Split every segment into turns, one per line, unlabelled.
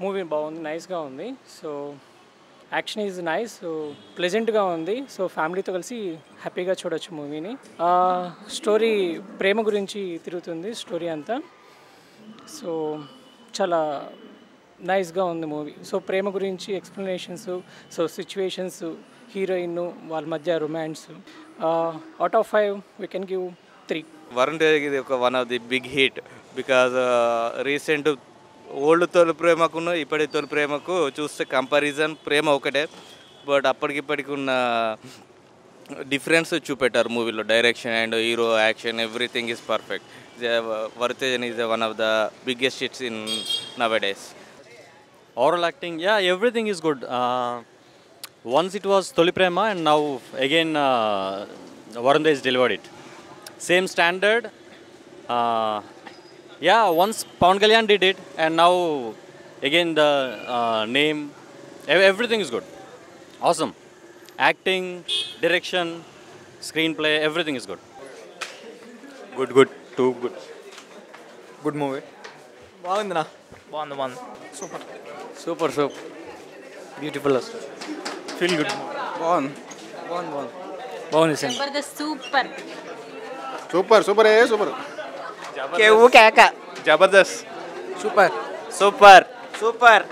Movie బాగుంది నైస్గా ఉంది so action is nice so ప్లెజెంట్గా ఉంది సో ఫ్యామిలీతో కలిసి హ్యాపీగా చూడొచ్చు మూవీని స్టోరీ ప్రేమ గురించి తిరుగుతుంది స్టోరీ అంతా సో చాలా నైస్గా ఉంది మూవీ సో ప్రేమ గురించి ఎక్స్ప్లెనేషన్స్ సో సిచ్యువేషన్స్ హీరోయిన్ వాళ్ళ మధ్య romance out of five we can give three
Varun Tej ఇది ఒక one of the big hit because recent old Tholi ప్రేమకును ఇప్పటి తొలి ప్రేమకు చూస్తే కంపారిజన్ ప్రేమ ఒకటే బట్ అప్పటికిప్పటికి ఉన్న డిఫరెన్స్ చూపెట్టారు మూవీలో direction and hero action everything is perfect వరుతేజన్ is one of the biggest hits in nowadays
Oral acting, yeah, everything is good. Uh, once it was Toli Prema and now again uh, Varun Tej delivered it. Same standard. Uh, yeah, once Pawan Kalyan did it and now again the uh, name, ev- everything is good. Awesome. Acting, direction, screenplay, everything is good.
Good good too good good movie
బాగుందినా బాగుంది బాగుంది
super
super super beautiful
feel good
బాగుంది
బాగుంది బాగుంది బాగుంది sir
జబర్దస్త్ super
super super ఏ super
కేవు కేక
జబర్దస్త్
సూపర్
సూపర్ సూపర్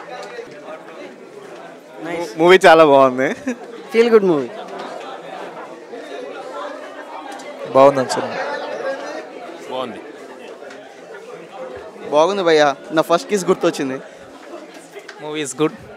మూవీ చాలా బాగుంది
ఫీల్ గుడ్ మూవీ బాగుంది సార్
బాగుంది
బాగుంది భయ్యా నా ఫస్ట్ కిస్ గుర్తొచ్చింది మూవీ ఇస్ గుడ్